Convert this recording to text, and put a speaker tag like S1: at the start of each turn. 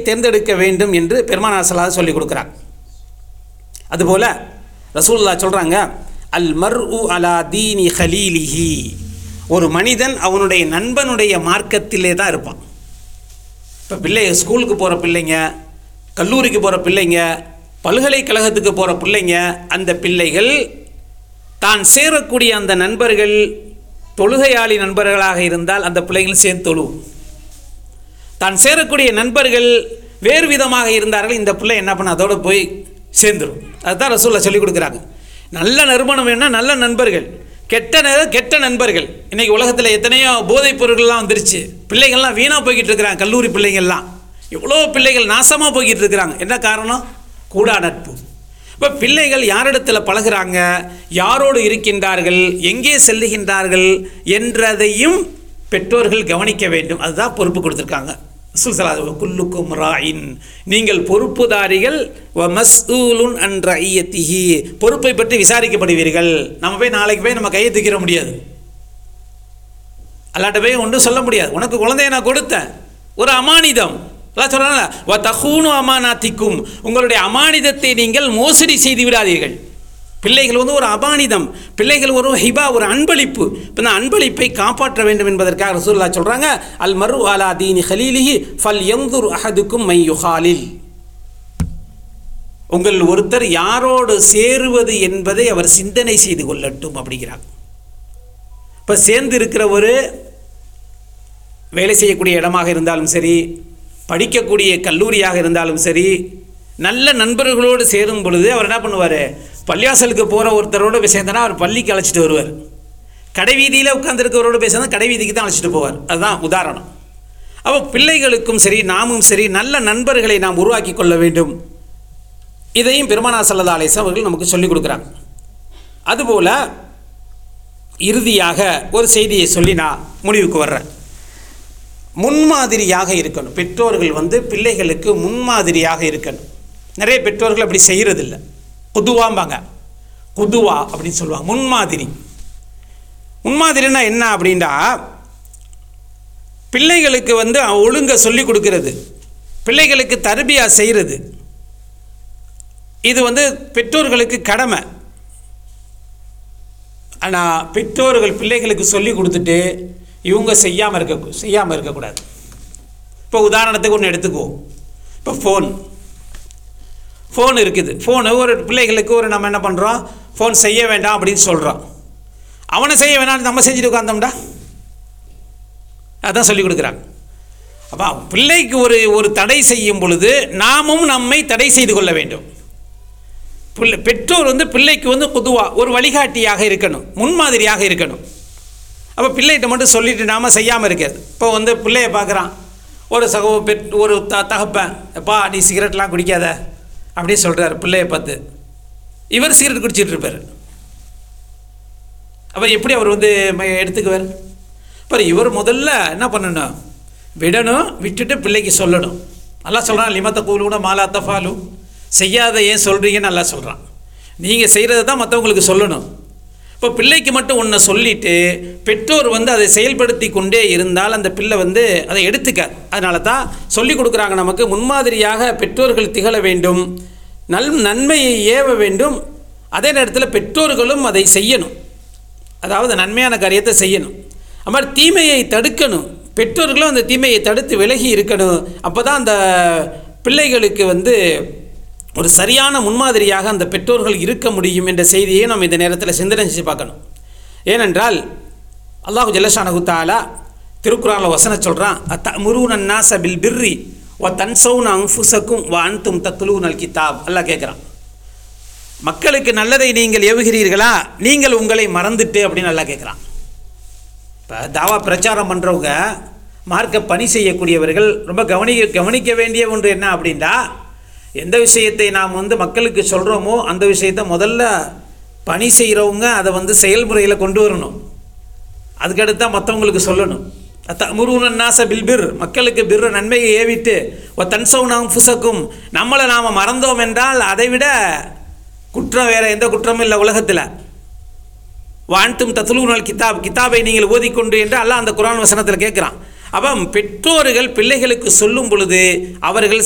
S1: தேர்ந்தெடுக்க வேண்டும் என்று பெருமானார் சல்லா சொல்லிக் கொடுக்குறாங்க அதுபோல் ரசூல்லா சொல்கிறாங்க அல் மர் உ அலா தீனி ஹலீலிஹி ஒரு மனிதன் அவனுடைய நண்பனுடைய மார்க்கத்திலே தான் இருப்பான் இப்போ பிள்ளை ஸ்கூலுக்கு போகிற பிள்ளைங்க கல்லூரிக்கு போகிற பிள்ளைங்க பல்கலைக்கழகத்துக்கு போகிற பிள்ளைங்க அந்த பிள்ளைகள் தான் சேரக்கூடிய அந்த நண்பர்கள் தொழுகையாளி நண்பர்களாக இருந்தால் அந்த பிள்ளைகள் சேர்ந்து தொழுவும் தான் சேரக்கூடிய நண்பர்கள் வேறு விதமாக இருந்தார்கள் இந்த பிள்ளை என்ன பண்ண அதோட போய் சேர்ந்துடும் அதுதான் ரசூல்லா சொல்லிக் கொடுக்குறாங்க நல்ல நறுமணம் வேணும்னா நல்ல நண்பர்கள் கெட்ட நேரம் கெட்ட நண்பர்கள் இன்றைக்கி உலகத்தில் எத்தனையோ போதைப் பொருட்கள்லாம் வந்துருச்சு பிள்ளைகள்லாம் வீணாக போய்கிட்டு இருக்கிறாங்க கல்லூரி பிள்ளைகள்லாம் எவ்வளோ பிள்ளைகள் நாசமாக போய்கிட்டு இருக்கிறாங்க என்ன காரணம் கூடா நட்பு இப்போ பிள்ளைகள் யாரிடத்தில் பழகுறாங்க யாரோடு இருக்கின்றார்கள் எங்கே செல்லுகின்றார்கள் என்றதையும் பெற்றோர்கள் கவனிக்க வேண்டும் அதுதான் பொறுப்பு கொடுத்துருக்காங்க சுல்சலா குல்லுக்கும் ராயின் நீங்கள் பொறுப்புதாரிகள் வ மஸ்ஊலுன் அன் ரஐயத்திஹி பொறுப்பை பற்றி விசாரிக்கப்படுவீர்கள் நம்ம போய் நாளைக்கு போய் நம்ம கையை தூக்கிட முடியாது அல்லாட்ட போய் ஒன்றும் சொல்ல முடியாது உனக்கு குழந்தைய நான் கொடுத்தேன் ஒரு அமானிதம் அதான் சொல்கிறாங்க வ தஹூனு அமானாத்திக்கும் உங்களுடைய அமானிதத்தை நீங்கள் மோசடி செய்து விடாதீர்கள் பிள்ளைகள் வந்து ஒரு அபானிதம் பிள்ளைகள் ஒரு ஹிபா ஒரு அன்பளிப்பு இப்போ இந்த அன்பளிப்பை காப்பாற்ற வேண்டும் என்பதற்காக ரசூல்லா சொல்கிறாங்க அல் மரு அலா தீனி ஹலீலிஹி ஃபல் எங்குர் அஹதுக்கும் மை யுஹாலில் உங்கள் ஒருத்தர் யாரோடு சேருவது என்பதை அவர் சிந்தனை செய்து கொள்ளட்டும் அப்படிங்கிறாங்க இப்போ சேர்ந்து இருக்கிற ஒரு வேலை செய்யக்கூடிய இடமாக இருந்தாலும் சரி படிக்கக்கூடிய கல்லூரியாக இருந்தாலும் சரி நல்ல நண்பர்களோடு சேரும் பொழுது அவர் என்ன பண்ணுவார் பள்ளியாசலுக்கு போகிற ஒருத்தரோடு போய் சேர்ந்தனா அவர் பள்ளிக்கு அழைச்சிட்டு வருவார் கடை வீதியில் உட்காந்துருக்கவரோடு பேசினா கடை வீதிக்கு தான் அழைச்சிட்டு போவார் அதுதான் உதாரணம் அப்போ பிள்ளைகளுக்கும் சரி நாமும் சரி நல்ல நண்பர்களை நாம் உருவாக்கி கொள்ள வேண்டும் இதையும் பெருமானா சல்லதா அலேசா அவர்கள் நமக்கு சொல்லிக் கொடுக்குறாங்க அதுபோல் இறுதியாக ஒரு செய்தியை சொல்லி நான் முடிவுக்கு வர்றேன் முன்மாதிரியாக இருக்கணும் பெற்றோர்கள் வந்து பிள்ளைகளுக்கு முன்மாதிரியாக இருக்கணும் நிறைய பெற்றோர்கள் அப்படி செய்கிறதில்ல குதுவாம்பாங்க குதுவா அப்படின்னு சொல்லுவாங்க முன்மாதிரி முன்மாதிரின்னா என்ன அப்படின்னா பிள்ளைகளுக்கு வந்து ஒழுங்க சொல்லி கொடுக்கறது பிள்ளைகளுக்கு தர்பியா செய்கிறது இது வந்து பெற்றோர்களுக்கு கடமை ஆனால் பெற்றோர்கள் பிள்ளைகளுக்கு சொல்லி கொடுத்துட்டு இவங்க செய்யாமல் இருக்க செய்யாமல் இருக்கக்கூடாது இப்போ உதாரணத்துக்கு ஒன்று எடுத்துக்குவோம் இப்போ ஃபோன் ஃபோன் இருக்குது ஃபோனு ஒரு பிள்ளைகளுக்கு ஒரு நம்ம என்ன பண்ணுறோம் ஃபோன் செய்ய வேண்டாம் அப்படின்னு சொல்கிறோம் அவனை செய்ய வேணாம்னு நம்ம செஞ்சுட்டு உட்காந்தோம்டா அதான் சொல்லி கொடுக்குறாங்க அப்போ பிள்ளைக்கு ஒரு ஒரு தடை செய்யும் பொழுது நாமும் நம்மை தடை செய்து கொள்ள வேண்டும் பிள்ளை பெற்றோர் வந்து பிள்ளைக்கு வந்து பொதுவாக ஒரு வழிகாட்டியாக இருக்கணும் முன்மாதிரியாக இருக்கணும் அப்போ பிள்ளைகிட்ட மட்டும் சொல்லிட்டு நாம செய்யாமல் இருக்கிறது இப்போ வந்து பிள்ளைய பார்க்குறான் ஒரு சகோ பெற் ஒரு த தகப்பன் எப்பா நீ சிகரெட்லாம் குடிக்காத அப்படின்னு சொல்கிறார் பிள்ளைய பார்த்து இவர் சிகரெட் குடிச்சிட்டு இருப்பார் அப்போ எப்படி அவர் வந்து ம- எடுத்துக்குவார் இப்போ இவர் முதல்ல என்ன பண்ணணும் விடணும் விட்டுட்டு பிள்ளைக்கு சொல்லணும் நல்லா சொல்கிறான் லிமத்த கூலூட மாலா தஃபாலு செய்யாத ஏன் சொல்கிறீங்கன்னு நல்லா சொல்கிறான் நீங்கள் செய்கிறத தான் மற்றவங்களுக்கு சொல்லணும் இப்போ பிள்ளைக்கு மட்டும் ஒன்றை சொல்லிட்டு பெற்றோர் வந்து அதை செயல்படுத்தி கொண்டே இருந்தால் அந்த பிள்ளை வந்து அதை எடுத்துக்க அதனால தான் சொல்லி கொடுக்குறாங்க நமக்கு முன்மாதிரியாக பெற்றோர்கள் திகழ வேண்டும் நல் நன்மையை ஏவ வேண்டும் அதே நேரத்தில் பெற்றோர்களும் அதை செய்யணும் அதாவது நன்மையான காரியத்தை செய்யணும் அது மாதிரி தீமையை தடுக்கணும் பெற்றோர்களும் அந்த தீமையை தடுத்து விலகி இருக்கணும் அப்போ தான் அந்த பிள்ளைகளுக்கு வந்து ஒரு சரியான முன்மாதிரியாக அந்த பெற்றோர்கள் இருக்க முடியும் என்ற செய்தியை நம்ம இந்த நேரத்தில் சிந்தனை செஞ்சு பார்க்கணும் ஏனென்றால் அல்லாஹு ஜல்லஷானஹு தாலா திருக்குறானில் வசன சொல்கிறான் அத்த முருகன் நாச பில் பிர்ரி ஒ தன்சவுன் அங்ஃபுசக்கும் வ அன்தும் தத்துலூனல் கிதாப் அல்லாஹ் கேட்குறான் மக்களுக்கு நல்லதை நீங்கள் ஏவுகிறீர்களா நீங்கள் உங்களை மறந்துட்டு அப்படின்னு நல்லா கேட்குறான் இப்போ தாவா பிரச்சாரம் பண்ணுறவங்க மார்க்க பணி செய்யக்கூடியவர்கள் ரொம்ப கவனிக்க கவனிக்க வேண்டிய ஒன்று என்ன அப்படின்னா எந்த விஷயத்தை நாம் வந்து மக்களுக்கு சொல்கிறோமோ அந்த விஷயத்தை முதல்ல பணி செய்கிறவங்க அதை வந்து செயல்முறையில் கொண்டு வரணும் அதுக்கடுத்து தான் மற்றவங்களுக்கு சொல்லணும் முருகன் நாச பில்பிர் மக்களுக்கு பிர் நன்மையை ஏவிட்டு ஒ தன்சவுனாம் புசக்கும் நம்மளை நாம் மறந்தோம் என்றால் அதை விட குற்றம் வேறு எந்த குற்றமும் இல்லை உலகத்தில் வான்தும் தத்துலூனல் கிதாப் கிதாபை நீங்கள் ஓதிக்கொண்டு என்று அல்லாஹ் அந்த குரான் வசனத்தில் கேட்குறான் அப்போ பெற்றோர்கள் பிள்ளைகளுக்கு சொல்லும் பொழுது அவர்கள்